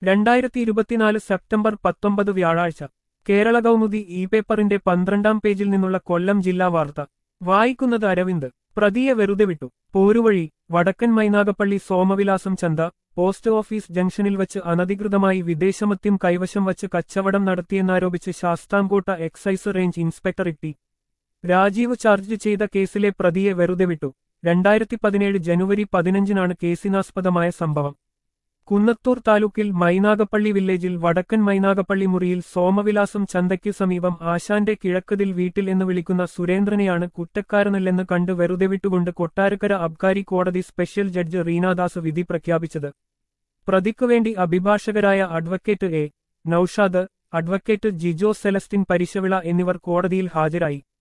രണ്ടായിരത്തി ഇരുപത്തിനാല് സെപ്റ്റംബർ പത്തൊമ്പത് വ്യാഴാഴ്ച കേരള കൗമുദി ഇ പേപ്പറിന്റെ പന്ത്രണ്ടാം പേജിൽ നിന്നുള്ള കൊല്ലം ജില്ലാ വാർത്ത വായിക്കുന്നത് അരവിന്ദ് പ്രതിയെ വെറുതെ വിട്ടു പോരുവഴി വടക്കൻ മൈനാഗപ്പള്ളി സോമവിലാസം ചന്ത പോസ്റ്റ് ഓഫീസ് ജംഗ്ഷനിൽ വച്ച് അനധികൃതമായി വിദേശമദ്യം കൈവശം വച്ച് കച്ചവടം നടത്തിയെന്നാരോപിച്ച് Sasthamkotta excise range inspector T Rajeev charge ചെയ്ത കേസിലെ പ്രതിയെ വെറുതെ വിട്ടു രണ്ടായിരത്തി പതിനേഴ് ജനുവരി പതിനഞ്ചിനാണ് കേസിനാസ്പദമായ സംഭവം കുന്നത്തൂർ താലൂക്കിൽ മൈനാഗപ്പള്ളി വില്ലേജിൽ വടക്കൻ മൈനാഗപ്പള്ളി മുറിയിൽ സോമവിലാസം ചന്തയ്ക്കു സമീപം ആശാന്റെ കിഴക്കതിൽ വീട്ടിൽ എന്ന് വിളിക്കുന്ന സുരേന്ദ്രനെയാണ് കുറ്റക്കാരനല്ലെന്ന് കണ്ട് വെറുതെ വിട്ടുകൊണ്ട് കൊട്ടാരക്കര അബ്കാരി കോടതി സ്പെഷ്യൽ ജഡ്ജ് റീനാദാസ് വിധി പ്രഖ്യാപിച്ചത് പ്രതിക്കുവേണ്ടി അഭിഭാഷകരായ advocate A Noushad advocate Jijo Celestine Parishavila എന്നിവർ കോടതിയിൽ ഹാജരായി